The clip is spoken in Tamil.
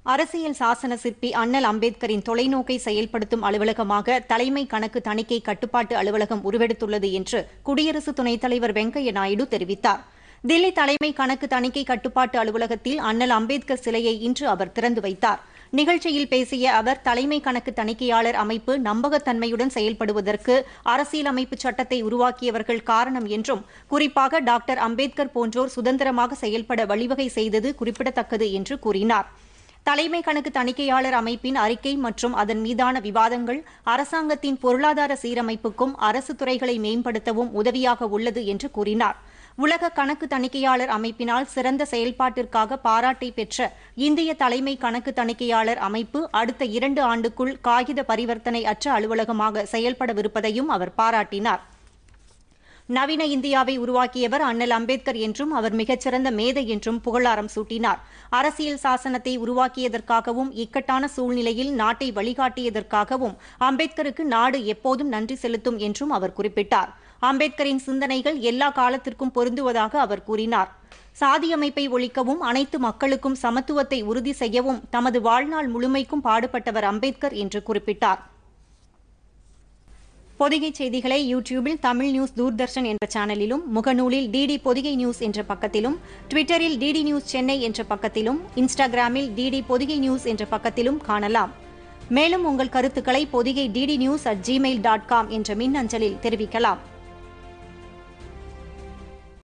அரசியல் சாசன சிற்பி அண்ணல் அம்பேத்கரின் தொலைநோக்கை செயல்படுத்தும் அலுவலகமாக தலைமை கணக்கு தணிக்கை கட்டுப்பாட்டு அலுவலகம் உருவெடுத்துள்ளது என்று குடியரசு துணைத் தலைவர் வெங்கையா நாயுடு தெரிவித்தார் தில்லி தலைமை கணக்கு தணிக்கை கட்டுப்பாட்டு அலுவலகத்தில் அண்ணல் அம்பேத்கர் சிலையை இன்று அவர் திறந்து வைத்தார் நிகழ்ச்சியில் பேசிய அவர் தலைமை கணக்கு தணிக்கையாளர் அமைப்பு நம்பகத்தன்மையுடன் செயல்படுவதற்கு அரசியலமைப்பு சட்டத்தை உருவாக்கியவர்கள் காரணம் என்றும் குறிப்பாக டாக்டர் அம்பேத்கர் போன்றோர் சுதந்திரமாக செயல்பட வழிவகை செய்தது குறிப்பிடத்தக்கது என்று கூறினார் தலைமை கணக்கு தணிக்கையாளர் அமைப்பின் அறிக்கை மற்றும் அதன் மீதான விவாதங்கள் அரசாங்கத்தின் பொருளாதார சீரமைப்புக்கும் அரசு துறைகளை மேம்படுத்தவும் உதவியாக உள்ளது என்று கூறினார் உலக கணக்கு தணிக்கையாளர் அமைப்பினால் சிறந்த செயல்பாட்டிற்காக பாராட்டை பெற்ற இந்திய தலைமை கணக்கு தணிக்கையாளர் அமைப்பு அடுத்த இரண்டு ஆண்டுக்குள் காகித பரிவர்த்தனை அற்ற அலுவலகமாக செயல்படவிருப்பதையும் அவர் பாராட்டினார் நவீன இந்தியாவை உருவாக்கியவர் அண்ணல் அம்பேத்கர் என்றும் அவர் மிகச்சிறந்த மேதை என்றும் புகழாரம் சூட்டினார் அரசியல் சாசனத்தை உருவாக்கியதற்காகவும் இக்கட்டான சூழ்நிலையில் நாட்டை வழிகாட்டியதற்காகவும் அம்பேத்கருக்கு நாடு எப்போதும் நன்றி செலுத்தும் என்றும் அவர் குறிப்பிட்டார் அம்பேத்கரின் சிந்தனைகள் எல்லா காலத்திற்கும் பொருந்துவதாக அவர் கூறினார் சாதி அமைப்பை ஒழிக்கவும் அனைத்து மக்களுக்கும் சமத்துவத்தை உறுதி செய்யவும் தமது வாழ்நாள் முழுமைக்கும் பாடுபட்டவர் அம்பேத்கர் என்று குறிப்பிட்டார் பொதிகை செய்திகளை யூடியூபில் தமிழ் நியூஸ் தூர்தர்ஷன் என்ற சேனலிலும் முகநூலில் டிடி பொதிகை நியூஸ் என்ற பக்கத்திலும் ட்விட்டரில் டிடி நியூஸ் சென்னை என்ற பக்கத்திலும் இன்ஸ்டாகிராமில் டிடி பொதிகை நியூஸ் என்ற பக்கத்திலும் காணலாம் மேலும் உங்கள் கருத்துக்களை Pothigai DD news at Gmail dot com என்ற மின்னஞ்சலில் தெரிவிக்கலாம்